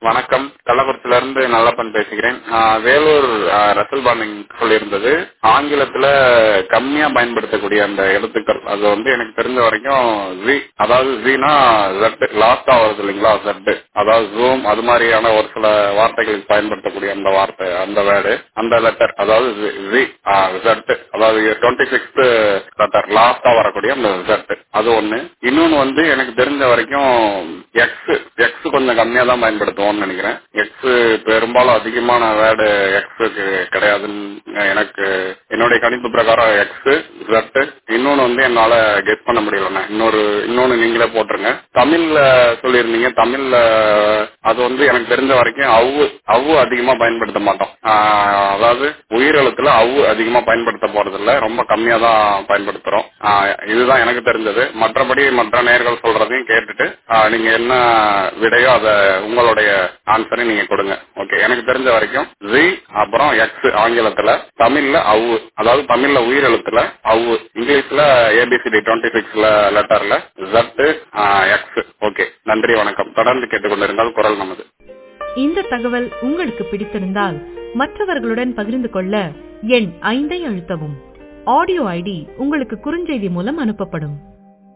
வணக்கம் கள்ளக்குறிச்சில இருந்து நல்லப்பன் பேசுகிறேன் ஆஹ் வேலூர் ஆஹ் ரசல் பாண்டிங் சொல்லியிருந்தது ஆங்கிலத்துல கம்மியா பயன்படுத்தக்கூடிய அந்த எழுத்துக்கள் அது வந்து எனக்கு தெரிஞ்ச வரைக்கும் ஜி அதாவது ஜீனா ஜெட் லாஸ்டா வருது இல்லைங்களா ஜெட் அதாவது ஜூம் அது மாதிரியான ஒரு சில வார்த்தைகளுக்கு பயன்படுத்தக்கூடிய அந்த வார்த்தை அந்த வேர்டு அந்த லெட்டர் அதாவது ஜி ஜெட் அதாவது டுவெண்ட்டி சிக்ஸ்த் லெட்டர் லாஸ்டா வரக்கூடிய அந்த ஜெட் அது ஒண்ணு இன்னொன்னு வந்து எனக்கு தெரிஞ்ச வரைக்கும் எக்ஸ் எக்ஸ் கொஞ்சம் கம்மியா தான் பயன்படுத்துவோம்னு நினைக்கிறேன் எக்ஸ் பெரும்பாலும் அதிகமான வேர்டு எக்ஸுக்கு கிடையாதுன்னு எனக்கு என்னுடைய கணிப்பு பிரகாரம் எக்ஸ் ஜெட் இன்னொன்னு வந்து என்னால கெஸ் பண்ண முடியலண்ணே இன்னொரு இன்னொன்னு நீங்களே போட்டுருங்க தமிழ்ல சொல்லியிருந்தீங்க தமிழ்ல அது வந்து எனக்கு தெரிஞ்ச வரைக்கும் அவ்வு அவ்வு அதிகமா பயன்படுத்த மாட்டோம் ஆஹ் அதாவது உயிரெழுத்துல அவ்வு அதிகமா பயன்படுத்த போறது இல்ல ரொம்ப கம்மியா தான் பயன்படுத்துறோம் ஆஹ் இதுதான் எனக்கு தெரிஞ்சது மற்றபடி மற்ற நேர்கள் சொல்றதையும் கேட்டுட்டு ஆஹ் நீங்க என்ன விடையோ அத உங்களுடைய ஆன்சரை நீங்க கொடுங்க ஓகே எனக்கு தெரிஞ்ச வரைக்கும் ஜி அப்புறம் எக்ஸ் ஆங்கிலத்துல தமிழ்ல அவ்வு அதாவது தமிழ்ல உயிரெழுத்துல அவ்வு இங்கிலீஷ்ல ஏபிசிடி டுவெண்ட்டி சிக்ஸ்ல லெட்டர்ல ஜட் எக்ஸ் ஓகே நன்றி வணக்கம் தொடர்ந்து கேட்டுக்கொண்டிருந்தால் குரல் நமது இந்த தகவல் உங்களுக்கு பிடித்திருந்தால் மற்றவர்களுடன் பகிர்ந்து கொள்ள எண் ஐந்தை அழுத்தவும் ஆடியோ ஐடி உங்களுக்கு குறுஞ்செய்தி மூலம் அனுப்பப்படும்